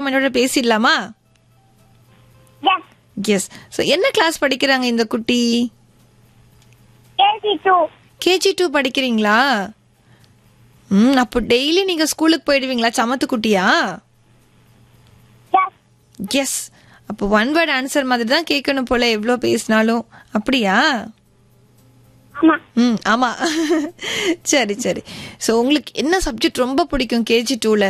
என்னோட பேசிடலாமா Yes. Yes so என்ன கிளாஸ் படிக்கிறாங்க இந்த குட்டி KG2. கேஜி டூ படிக்கிறீங்களா ம் அப்போ டெய்லி நீங்க ஸ்கூலுக்கு போயிடுவீங்களா சமத்து குட்டியா Yes. எஸ் அப்போ ஒன் வேர்ட் ஆன்சர் மாதிரி தான் கேட்கணும் போல எவ்வளோ பேசினாலும் அப்படியா ஆமா. ம் ஆமா சரி சரி ஸோ உங்களுக்கு என்ன சப்ஜெக்ட் ரொம்ப பிடிக்கும் கேஜி டூல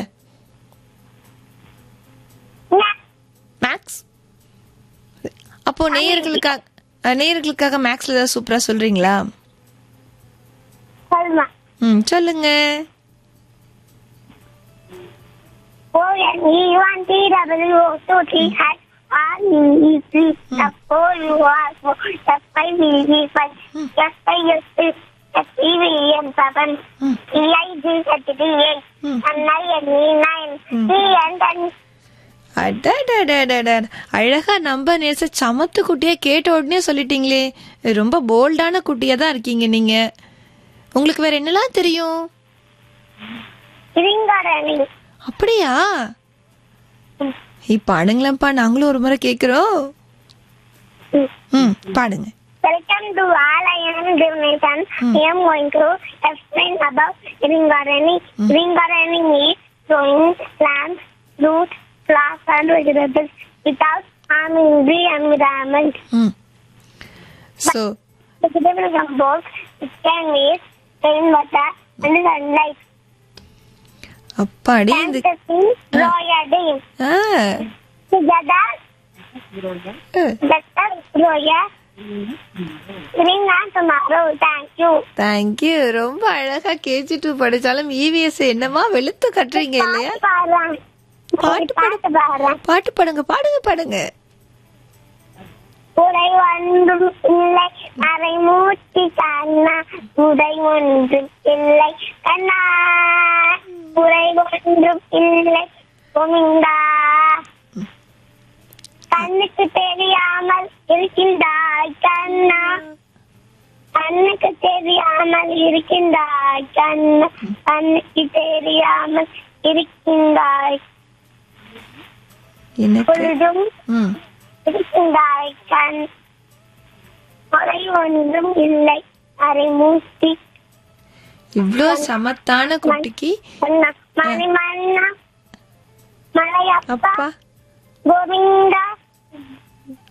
Yes. மேக்ஸ் அப்போ நேயர்களுக்காக அஹ், நேயர்களுக்காக மேக்ஸ்ல ஏதாவது சூப்பரா சொல்றீங்களா சொல்லுமா. ம் சொல்லுங்க O N E one T W O two T H R E E T F O U R four F five V V five F five S six F E V E N seven E I G thirty three eight and I N E nine T N ten அடடடடடட. அழகா நம்ப நேச சமத்து குட்டியா கேட்ட உடனே சொல்லிட்டீங்களே ரொம்ப போல்டான குட்டியா தான் இருக்கீங்க நீங்க உங்களுக்கு வேற என்னலாம் தெரியும் ரிங்காரணி அப்படியா இப்ப பாடுங்களேன்ப்பா நாங்களும் ஒரு முறை கேக்குறோம் ம் பாடுங்க Welcome to all I am Divination. I am going to explain about Ringarani. Ringarani means growing plants, fruits, flowers and vegetables without harming the environment. Hmm so Vegetables from both it can be rainwater and sunlight. அப்பாடி இந்த Fantasy, broidery. Ah Together, ah. better broider. Bring on tomorrow. Thank you. Thank you ரொம்ப அழகா KG two படிச்சாலும் EVS என்னமா வெளுத்து கட்டுறீங்க இல்லையா பாடுறேன். பாட்டு பாடு. பாட்டு பாடுறேன் பாட்டு பாடுங்க பாடுங்க பாடுங்க உடை ஒன்றும் இல்லை அரை மூச்சு கண்ணா உடை ஒன்றும் இல்லை கண்ணா உடை ஒன்றும் இல்லை கோமிந்தா கண்ணுக்கு தெரியாமல் இருக்கின்றாய் கண்ணா கண்ணுக்கு தெரியாமல் இருக்கின்றாய் கண்ணா கண்ணுக்கு தெரியாமல் இருக்கின்றாய் எனக்கு பொழுதும் ம் இருக்கின்றாய் கண் மழை ஒன்றும் இல்லை அரை மூர்த்தி இவ்ளோ சமத்தான குட்டிக்கு மணி மண்ணா மலையப்பா அப்பா கோவிந்தா